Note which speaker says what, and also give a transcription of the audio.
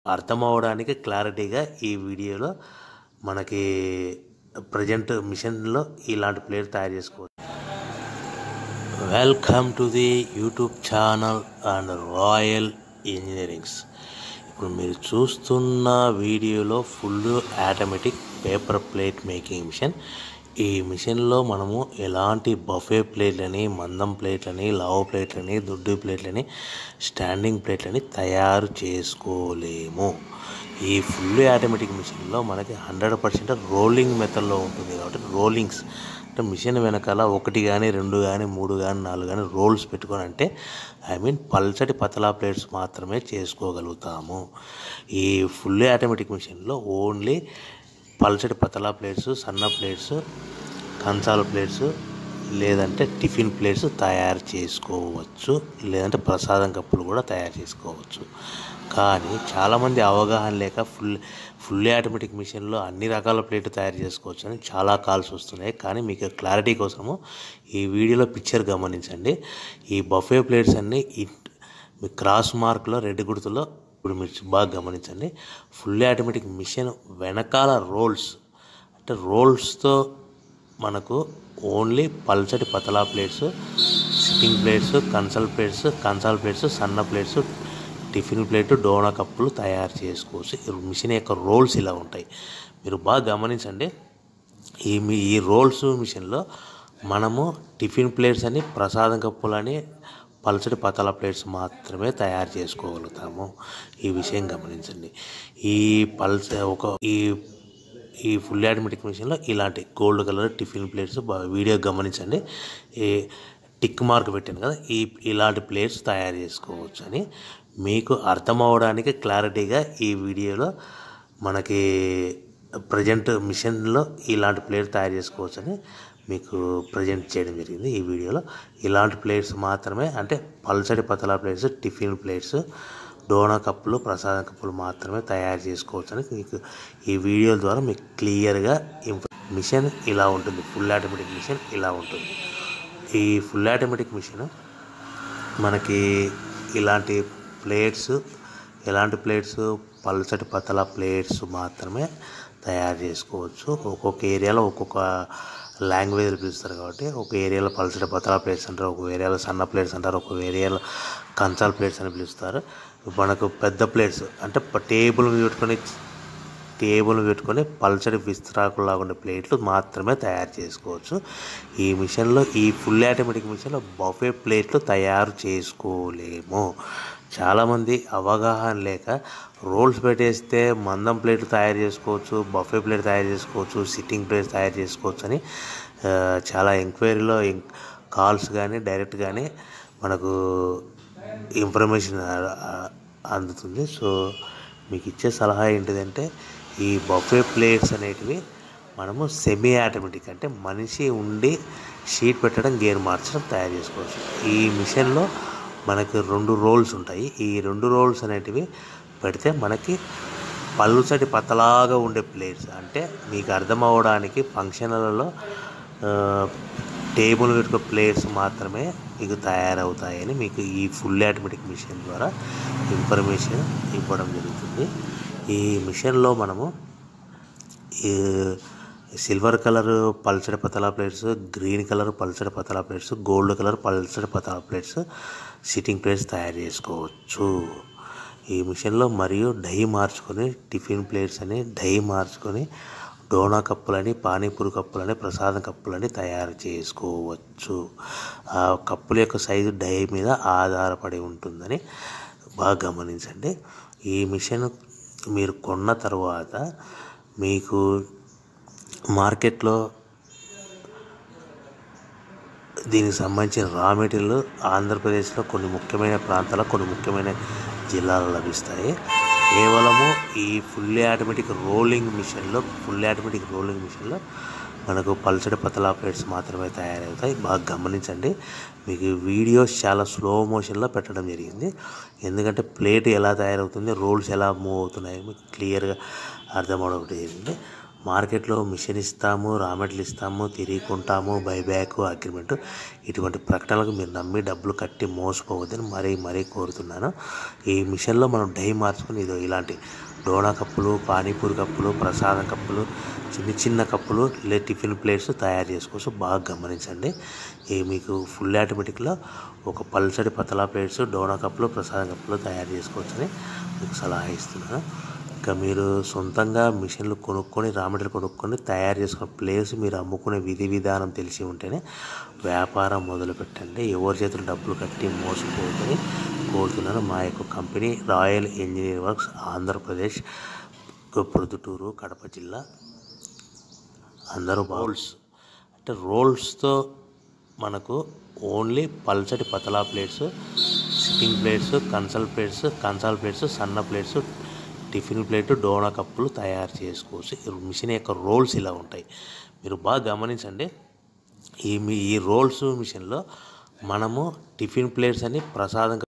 Speaker 1: అర్థం అవడానికి క్లారిటీగా ఈ వీడియోలో మనకి ప్రజెంట్ మిషన్లో ఇలాంటి ప్లేట్ తయారు చేసుకోవచ్చు welcome to the YouTube channel and Royal engineerings ఇప్పుడు మీరు చూస్తున్న వీడియోలో full automatic paper plate making machine ఈ మిషన్లో మనము ఎలాంటి బఫే ప్లేట్లని మందం ప్లేట్లని లావు ప్లేట్లని దొడ్డు ప్లేట్లని స్టాండింగ్ ప్లేట్లని తయారు చేసుకోలేము ఈ ఫుల్ ఆటోమేటిక్ మిషన్లో మనకి హండ్రెడ్ పర్సెంట్ రోలింగ్ మెథడ్లో ఉంటుంది కాబట్టి రోలింగ్స్ అంటే మిషన్ వెనకాల ఒకటి కానీ రెండు కానీ మూడు కానీ నాలుగు కానీ రోల్స్ పెట్టుకొని అంటే ఐ మీన్ పల్చటి పతలా ప్లేట్స్ మాత్రమే చేసుకోగలుగుతాము ఈ ఫుల్ ఆటోమేటిక్ మిషన్లో ఓన్లీ పల్చటి పతలా ప్లేట్స్ సన్న ప్లేట్స్ కంచాల ప్లేట్స్ లేదంటే టిఫిన్ ప్లేట్స్ తయారు చేసుకోవచ్చు లేదంటే ప్రసాదం కప్పులు కూడా తయారు చేసుకోవచ్చు కానీ చాలామంది అవగాహన లేక ఫుల్ ఫుల్ ఆటోమేటిక్ మిషన్లో అన్ని రకాల ప్లేట్లు తయారు చేసుకోవచ్చు అని చాలా కాల్స్ వస్తున్నాయి కానీ మీకు క్లారిటీ కోసము ఈ వీడియోలో పిక్చర్ గమనించండి ఈ బఫే ప్లేట్స్ అన్నీ ఈ మీ క్రాస్ మార్క్లో రెడ్ గుర్తులో ఇప్పుడు మీరు బాగా గమనించండి ఫుల్ ఆటోమేటిక్ మిషన్ వెనకాల రోల్స్ అంటే రోల్స్తో మనకు ఓన్లీ పల్చటి పతలా ప్లేట్స్ సిట్టింగ్ ప్లేట్స్ కన్సల్ ప్లేట్స్ కన్సాల్ ప్లేట్స్ సన్న ప్లేట్స్ టిఫిన్ ప్లేట్ డోనా కప్పులు తయారు చేసుకోవచ్చు ఈ మిషన్ యొక్క రోల్స్ ఇలా ఉంటాయి మీరు బాగా గమనించండి ఈ మీ ఈ రోల్స్ మిషన్లో మనము టిఫిన్ ప్లేట్స్ అని ప్రసాదం కప్పులని పల్చటి పతల ప్లేట్స్ మాత్రమే తయారు చేసుకోగలుగుతాము ఈ విషయం గమనించండి ఈ పల్చ ఒక ఈ ఈ ఫుల్ ఆటోమేటిక్ మిషన్లో ఇలాంటి గోల్డ్ కలర్ టిఫిన్ ప్లేట్స్ బాగా వీడియో గమనించండి ఈ టిక్ మార్క్ పెట్టాను కదా ఈ ఇలాంటి ప్లేట్స్ తయారు చేసుకోవచ్చు అని మీకు అర్థం అవడానికి క్లారిటీగా ఈ వీడియోలో మనకి ప్రజెంట్ మిషన్లో ఇలాంటి ప్లేట్ తయారు చేసుకోవచ్చు అని మీకు ప్రజెంట్ చేయడం జరిగింది ఈ వీడియోలో ఇలాంటి ప్లేట్స్ మాత్రమే అంటే పల్చడి పతలా ప్లేట్స్ టిఫిన్ ప్లేట్స్ డోనా కప్పులు ప్రసాదం కప్పులు మాత్రమే తయారు చేసుకోవచ్చు అని మీకు ఈ వీడియో ద్వారా మీకు క్లియర్గా మిషన్ ఇలా ఉంటుంది ఫుల్ ఆటోమేటిక్ మిషన్ ఇలా ఉంటుంది ఈ ఫుల్ ఆటోమేటిక్ మిషన్ మనకి ఇలాంటి ప్లేట్స్ ఎలాంటి ప్లేట్స్ పల్చటి పతల ప్లేట్స్ మాత్రమే తయారు చేసుకోవచ్చు ఒక్కొక్క ఏరియాలో ఒక్కొక్క లాంగ్వేజ్లు పిలుస్తారు కాబట్టి ఒక ఏరియాలో పల్చటి పతల ప్లేట్స్ అంటారు ఒక ఏరియాలో సన్న ప్లేట్స్ అంటారు ఒక ఏరియాలో కంచాల ప్లేట్స్ అని పిలుస్తారు మనకు పెద్ద ప్లేట్స్ అంటే టేబుల్ మీద పెట్టుకొని టేబుల్ పెట్టుకొని పల్చడి విస్తరాకులాగా ఉండే ప్లేట్లు మాత్రమే తయారు చేసుకోవచ్చు ఈ మిషన్లో ఈ ఫుల్ ఆటోమేటిక్ మిషన్లో బఫే ప్లేట్లు తయారు చేసుకోలేము చాలామంది అవగాహన లేక రోల్స్ పెట్టేస్తే మందం ప్లేట్లు తయారు చేసుకోవచ్చు బఫే ప్లేట్ తయారు చేసుకోవచ్చు సిట్టింగ్ ప్లేట్స్ తయారు చేసుకోవచ్చు అని ఆ, చాలా ఎంక్వైరీలో కాల్స్ కానీ డైరెక్ట్ కానీ మనకు ఇన్ఫర్మేషన్ అందుతుంది సో మీకు ఇచ్చే సలహా ఏంటిదంటే ఈ బఫే ప్లేట్స్ అనేటివి మనము సెమీ ఆటోమేటిక్ అంటే మనిషి ఉండి షీట్ పెట్టడం గేర్ మార్చడం తయారు చేసుకోవచ్చు ఈ మిషన్లో మనకి రెండు రోల్స్ ఉంటాయి ఈ రెండు రోల్స్ అనేటివి పెడితే మనకి పల్లుచటి పతలాగా ఉండే ప్లేట్స్ అంటే మీకు అర్థం అవ్వడానికి ఫంక్షన్లలో టేబుల్ పెట్టుకో ప్లేట్స్ మాత్రమే మీకు తయారవుతాయని మీకు ఈ ఫుల్ ఆటోమేటిక్ మిషన్ ద్వారా ఇన్ఫర్మేషన్ ఇవ్వడం జరుగుతుంది ఈ మిషన్లో మనము ఈ సిల్వర్ కలర్ పల్చడి పతలా ప్లేట్స్ గ్రీన్ కలర్ పల్చడి పతలా ప్లేట్స్ గోల్డ్ కలర్ పల్చడి పతలా ప్లేట్స్ సిట్టింగ్ ప్లేట్స్ తయారు చేసుకోవచ్చు ఈ మిషన్లో మరియు డై మార్చుకొని టిఫిన్ ప్లేట్స్ అని డై మార్చుకొని డోనా కప్పులని పానీపూరి కప్పులని ప్రసాదం కప్పులని తయారు చేసుకోవచ్చు ఆ కప్పుల యొక్క సైజు డై మీద ఆధారపడి ఉంటుందని బాగా గమనించండి ఈ మిషన్ మీరు కొన్న తర్వాత మీకు మార్కెట్లో దీనికి సంబంధించిన రా మెటీరియల్ ఆంధ్రప్రదేశ్లో కొన్ని ముఖ్యమైన ప్రాంతాల్లో కొన్ని ముఖ్యమైన జిల్లాలో లభిస్తాయి కేవలము ఈ ఫుల్లీ ఆటోమేటిక్ రోలింగ్ మిషన్లో ఫుల్ ఆటోమేటిక్ రోలింగ్ మిషన్లో మనకు పల్చడి పతలా ప్లేట్స్ మాత్రమే తయారవుతాయి బాగా గమనించండి మీకు వీడియోస్ చాలా స్లో మోషన్లో పెట్టడం జరిగింది ఎందుకంటే ప్లేట్ ఎలా తయారవుతుంది రోల్స్ ఎలా మూవ్ అవుతున్నాయి మీకు క్లియర్గా అర్థం అవడం జరిగింది మార్కెట్లో మిషన్ ఇస్తాము రా మెటీరియల్ ఇస్తాము తిరిగి కొంటాము బైబ్యాక్ అగ్రిమెంట్ ఇటువంటి ప్రకటనలకు మీరు నమ్మి డబ్బులు కట్టి మోసపోవద్దని మరీ మరీ కోరుతున్నాను ఈ మిషన్లో మనం డై మార్చుకుని ఇదో ఇలాంటి డోనా కప్పులు పానీపూరి కప్పులు ప్రసాదం కప్పులు చిన్న చిన్న కప్పులు లే టిఫిన్ ప్లేట్స్ తయారు చేసుకోవచ్చు బాగా గమనించండి ఈ మీకు ఫుల్ ఆటోమేటిక్లో ఒక పల్సటి పతలా ప్లేట్స్ డోనా కప్పులు ప్రసాదం కప్పులు తయారు చేసుకోవచ్చని మీకు సలహా ఇస్తున్నాను ఇంకా మీరు సొంతంగా మిషన్లు కొనుక్కొని రా మెటీరియల్ కొనుక్కొని తయారు చేసుకున్న ప్లేస్ మీరు అమ్ముకునే విధి విధానం తెలిసి ఉంటేనే వ్యాపారం మొదలు పెట్టండి ఎవరి చేతులు డబ్బులు కట్టి మోసపోతుందని కోరుతున్నాను మా యొక్క company Royal engineer works Andhra Pradesh Proddatur Kadapa జిల్లా అందరూ రోల్స్ అంటే రోల్స్తో మనకు ఓన్లీ పల్చటి పతలా ప్లేట్స్ సిట్టింగ్ ప్లేట్స్ కన్సల్ ప్లేట్స్ కన్సాల్ ప్లేట్స్ సన్న ప్లేట్స్ టిఫిన్ ప్లేట్ డోనా కప్పులు తయారు చేసుకోవచ్చు ఈ మిషన్ యొక్క రోల్స్ ఇలా ఉంటాయి మీరు బాగా గమనించండి ఈ మీ ఈ రోల్స్ మిషన్లో మనము టిఫిన్ ప్లేట్స్ అని ప్రసాదం